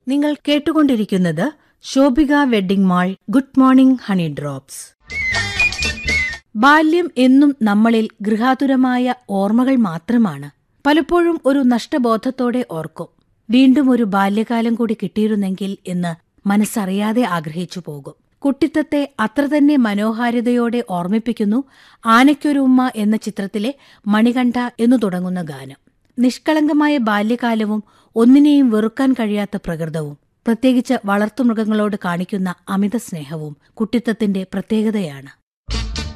നിങ്ങൾ കേട്ടുകൊണ്ടിരിക്കുന്നത് Shobhika wedding mall good morning honey drops ബാല്യം എന്നും നമ്മളിൽ ഗൃഹാതുരമായ ഓർമ്മകൾ മാത്രമാണ് പലപ്പോഴും ഒരു നഷ്ടബോധത്തോടെ ഓർക്കും വീണ്ടും ഒരു ബാല്യകാലം കൂടി കിട്ടിയിരുന്നെങ്കിൽ എന്ന് മനസ്സറിയാതെ ആഗ്രഹിച്ചു പോകും കുട്ടിത്തത്തെ അത്ര തന്നെ മനോഹാരിതയോടെ ഓർമ്മിപ്പിക്കുന്നു ആനയ്ക്കൊരു ഉമ്മ എന്ന ചിത്രത്തിലെ മണികണ്ഠ എന്നു തുടങ്ങുന്ന ഗാനം നിഷ്കളങ്കമായ ബാല്യകാലവും ഒന്നിനെയും വെറുക്കാൻ കഴിയാത്ത പ്രകൃതവും പ്രത്യേകിച്ച് വളർത്തുമൃഗങ്ങളോട് കാണിക്കുന്ന അമിത സ്നേഹവും കുട്ടിത്തത്തിന്റെ പ്രത്യേകതയാണ്